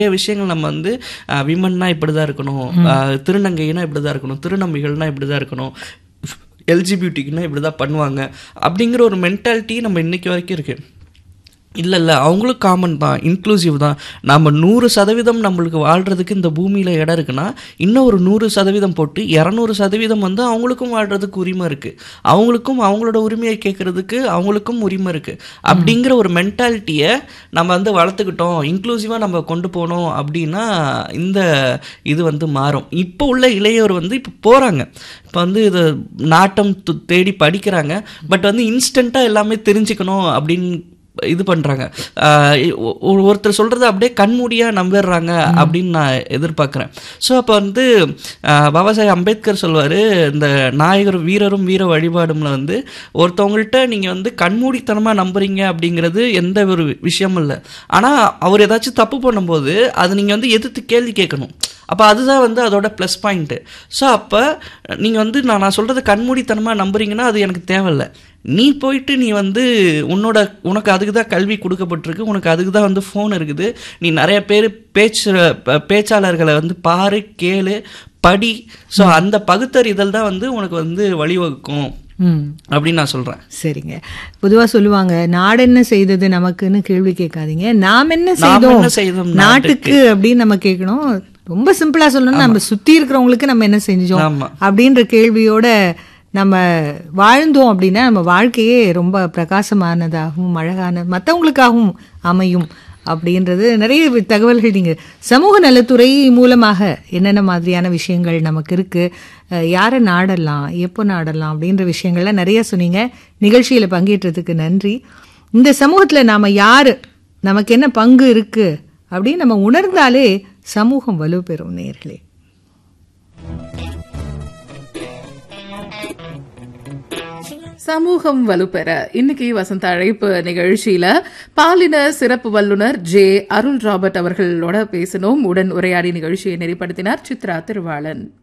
நிறைய விஷயங்கள் நம்ம வந்து விமன்னா இப்படி தான் இருக்கணும் அஹ், திருநங்கைனா இப்படி தான் இருக்கணும் திருநம்பிகள்னா இப்படி தான் இருக்கணும் எல்ஜிபியூட்டிக்குன்னா இப்படி தான் பண்ணுவாங்க அப்படிங்கிற ஒரு மென்டாலிட்டி நம்ம இன்னைக்கு வரைக்கும் இருக்குது இல்லை இல்லை அவங்களும் காமன் தான் இன்க்ளூசிவ் தான் நம்ம நூறு சதவீதம் நம்மளுக்கு வாழ்கிறதுக்கு இந்த பூமியில் இடம் இருக்குன்னா இன்னும் ஒரு நூறு சதவீதம் போட்டு இரநூறு சதவீதம் வந்து அவங்களுக்கும் வாழ்கிறதுக்கு உரிமை இருக்குது அவங்களுக்கும் அவங்களோட உரிமையை கேட்குறதுக்கு அவங்களுக்கும் உரிமை இருக்குது அப்படிங்கிற ஒரு மென்டாலிட்டியை நம்ம வந்து வளர்த்துக்கிட்டோம் இன்க்ளூசிவாக நம்ம கொண்டு போனோம் அப்படின்னா இந்த இது வந்து மாறும் இப்போ உள்ள இளையோர் வந்து இப்போ போகிறாங்க இப்போ வந்து இது நாட்டம் து- தேடி படிக்கிறாங்க பட் வந்து இன்ஸ்டண்ட்டாக எல்லாமே தெரிஞ்சுக்கணும் அப்படின்னு இது பண்ணுறாங்க ஒருத்தர் சொல்கிறத அப்படியே கண்மூடியாக நம்பிடுறாங்க அப்படின்னு நான் எதிர்பார்க்குறேன் ஸோ அப்போ வந்து ஆஹ், பாபா சாஹேப் அம்பேத்கர் சொல்வார் இந்த நாயகர் வீரரும் வீர வழிபாடும்ல வந்து ஒருத்தவங்கள்ட்ட நீங்கள் வந்து கண்மூடித்தனமாக நம்புறீங்க அப்படிங்கிறது எந்த ஒரு விஷயமும் இல்லை ஆனால் அவர் ஏதாச்சும் தப்பு பண்ணும்போது அது நீங்கள் வந்து எதிர்த்து கேள்வி கேட்கணும் அப்போ அதுதான் வந்து அதோட ப்ளஸ் பாயிண்ட்டு ஸோ அப்போ நீங்கள் வந்து நான் நான் சொல்கிறத கண்மூடித்தனமாக நம்புறீங்கன்னா அது எனக்கு தேவையில்ல நீ போயிட்டு நீ வந்து உன்னோட உனக்கு அதுக்கு தான் கல்வி கொடுக்கப்பட்டிருக்கு உனக்கு அதுக்கு தான் வந்து ஃபோன் இருக்குது நீ நிறைய பேர் பேச்சு ப- பேச்சாளர்களை வந்து பாரு கேளு படி ஸோ அந்த பகுத்தறிதல் தான் வந்து உனக்கு வந்து வழிவகுக்கும் ம் அப்படின்னு நான் சொல்கிறேன் சரிங்க பொதுவா சொல்லுவாங்க நாடு என்ன செய்தது நமக்குன்னு கேள்வி கேட்காதீங்க நாம் என்ன நாம் செய்தோம் என்ன செய்தோம் நாட்டுக்கு அப்படின்னு நம்ம கேட்கணும் ரொம்ப சிம்பிளா சொல்லணும்னா நம்ம சுத்தி இருக்கிறவங்களுக்கு நம்ம என்ன செஞ்சோம் ஆமா. அப்படின்ற கேள்வியோட நம்ம வாழ்ந்தோம் அப்படின்னா நம்ம வாழ்க்கையே ரொம்ப பிரகாசமானதாகவும் அழகான மற்றவங்களுக்காகவும் அமையும் அப்படின்றது நிறைய வி- தகவல்கள் நீங்க சமூக நலத்துறை மூலமாக என்னென்ன மாதிரியான விஷயங்கள் நமக்கு இருக்கு அஹ், யாரை நாடலாம் எப்போ நாடலாம் அப்படின்ற விஷயங்கள்லாம் நிறைய சொன்னீங்க நிகழ்ச்சியில பங்கேற்றதுக்கு நன்றி இந்த சமூகத்துல நாம யாரு நமக்கு என்ன பங்கு இருக்கு அப்படின்னு நம்ம உணர்ந்தாலே சமூகம் வலுப்பெறும் நேர்களே சமூகம் வலுப்பெற இன்னைக்கு வசந்த அழைப்பு நிகழ்ச்சியில பாலின சிறப்பு வல்லுனர் ஜே அருள் ராபர்ட் அவர்களோட பேசினோம் உடன் உரையாடி நிகழ்ச்சியை நெறிப்படுத்தினார் சித்ரா திருவாளன்